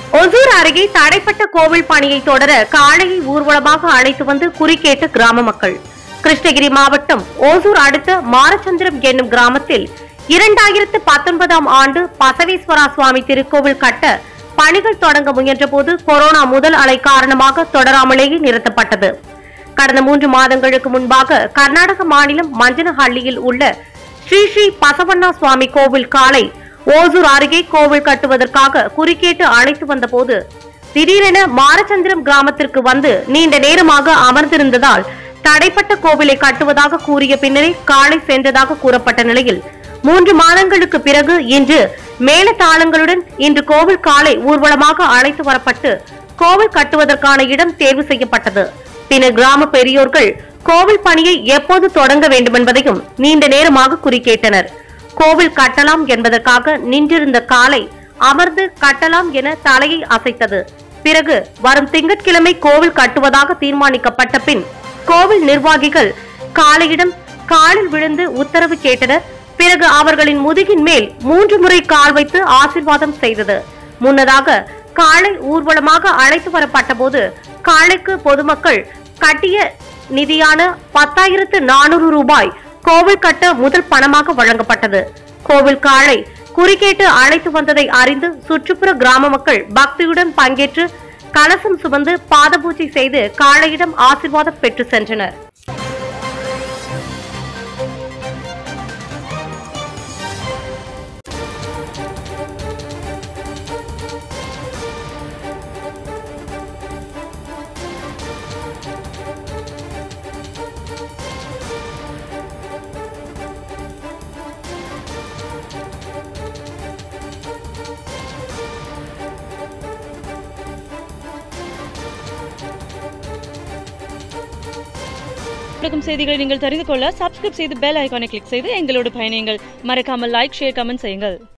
ஒசூர் அருகே தடைப்பட்ட கோவில் பணியை தொடர காளையை ஊர்வலமாக அழைத்து வந்து குறிக்கேட்ட கிராம மக்கள் கிருஷ்ணகிரி மாவட்டம் ஓசூர் அடுத்த மாரச்சந்திரம் என்னும் கிராமத்தில் இரண்டாயிரத்து பத்தொன்பதாம் ஆண்டு பசவேஸ்வரா சுவாமி திருக்கோவில் கட்ட பணிகள் தொடங்க முயன்றபோது கொரோனா முதல் அலை காரணமாக தொடராமலேயே நிறுத்தப்பட்டது கடந்த மூன்று மாதங்களுக்கு முன்பாக கர்நாடக மாநிலம் மஞ்சனஹள்ளியில் உள்ள ஸ்ரீ ஸ்ரீ பசவண்ணா சுவாமி கோவில் காலை ஓசூர் அருகே கோவில் கட்டுவதற்காக குறுக்கேட்டு அழைத்து வந்தபோது திடீரென மாரச்சந்திரம் கிராமத்திற்கு வந்து நீண்ட நேரமாக அமர்ந்திருந்ததால் தடைப்பட்ட கோவிலை கட்டுவதாக கூறிய பின்னரே காலை சென்றதாக கூறப்பட்ட நிலையில் மூன்று மாதங்களுக்கு பிறகு இன்று மேலதாளங்களுடன் இன்று கோவில் காலை ஊர்வலமாக அழைத்து வரப்பட்டு கோவில் கட்டுவதற்கான இடம் தேர்வு செய்யப்பட்டது பின்னர் கிராம பெரியோர்கள் கோவில் பணியை எப்போது தொடங்க வேண்டுமென்பதையும் நீண்ட நேரமாக குறிக்கேட்டனர் கோவில் கட்டலாம் என்பதற்காக நின்றிருந்த காலை அமர்ந்து கட்டலாம் என தலையை அசைத்தது பிறகு வரும் திங்கட்கிழமை கோவில் கட்டுவதாக தீர்மானிக்கப்பட்ட பின் கோவில் நிர்வாகிகள் காளையிடம் காலில் விழுந்து உத்தரவு கேட்டனர் பிறகு அவர்களின் முதுகின் மேல் மூன்று முறை கால் வைத்து ஆசிர்வாதம் செய்தது முன்னதாக காளை ஊர்வலமாக அழைத்து வரப்பட்ட போது காளைக்கு பொதுமக்கள் கட்டிய நிதியான பத்தாயிரத்து நானூறு ரூபாய் கோவில் கட்ட முதல் பணமாக வழங்கப்பட்டது கோவில் காளை குறுக்கேட்டு அழைத்து வந்ததை அறிந்து சுற்றுப்புற கிராம மக்கள் பக்தியுடன் பங்கேற்று கலசம் சுமந்து பாதபூஜை செய்து காளையிடம் ஆசிர்வாதம் பெற்று சென்றனர் நடக்கும் செய்திகளை நீங்கள் தெரிந்து கொள்ள சப்ஸ்கிரைப் செய்து பெல் ஐகானை கிளிக் செய்து எங்களோடு பயணியுங்கள் மறக்காமல் லைக் ஷேர் கமெண்ட் செய்யுங்கள்